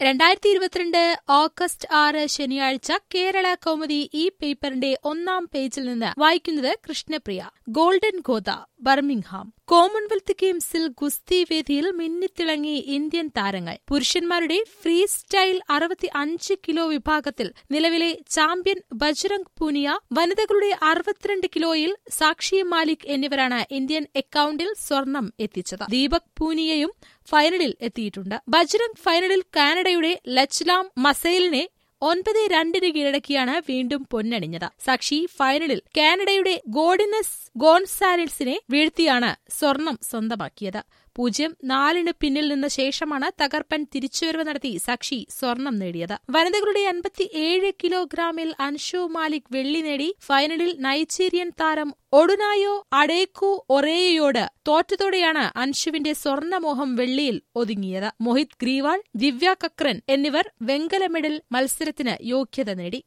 രണ്ടായിരത്തി ഇരുപത്തിരണ്ട് ഓഗസ്റ്റ് ആറ് ശനിയാഴ്ച കേരള കൗമുദി ഈ പേപ്പറിന്റെ ഒന്നാം പേജിൽ നിന്ന് വായിക്കുന്നത് കൃഷ്ണപ്രിയ ഗോൾഡൻ ഗോദ ബർമിംഗ്ഹാം കോമൺവെൽത്ത് ഗെയിംസിൽ ഗുസ്തി വേദിയിൽ മിന്നിത്തിളങ്ങി ഇന്ത്യൻ താരങ്ങൾ പുരുഷന്മാരുടെ ഫ്രീ സ്റ്റൈൽ അറുപത്തി അഞ്ച് കിലോ വിഭാഗത്തിൽ നിലവിലെ ചാമ്പ്യൻ ബജ്രംഗ് പൂനിയ വനിതകളുടെ അറുപത്തിരണ്ട് കിലോയിൽ സാക്ഷി മാലിക് എന്നിവരാണ് ഇന്ത്യൻ അക്കൌണ്ടിൽ സ്വർണം എത്തിച്ചത് ദീപക് പൂനിയയും ഫൈനലിൽ എത്തിയിട്ടുണ്ട് ബജ്രംഗ് ഫൈനലിൽ കാനഡയുടെ ലച്ലാം മസൈലിനെ ഒൻപത് രണ്ടിന് കീഴടക്കിയാണ് വീണ്ടും പൊന്നണിഞ്ഞത് സാക്ഷി ഫൈനലിൽ കാനഡയുടെ ഗോഡിനസ് ഗോൺസാലിസിനെ വീഴ്ത്തിയാണ് സ്വർണം സ്വന്തമാക്കിയത് പൂജ്യം നാലിന് പിന്നിൽ നിന്ന ശേഷമാണ് തകർപ്പൻ തിരിച്ചുവരവ് നടത്തി സാക്ഷി സ്വർണം നേടിയത് വനിതകളുടെ അൻപത്തിയേഴ് കിലോഗ്രാമിൽ അൻഷു മാലിക് വെള്ളി നേടി ഫൈനലിൽ നൈജീരിയൻ താരം ഒഡുനായോ അഡേക്കു ഒറേയോട് തോറ്റതോടെയാണ് അൻഷുവിന്റെ സ്വർണ്ണമോഹം വെള്ളിയിൽ ഒതുങ്ങിയത് മോഹിത് ഗ്രീവാൾ ദിവ്യ കക്രൻ എന്നിവർ വെങ്കല മെഡൽ മത്സരത്തിന് യോഗ്യത നേടി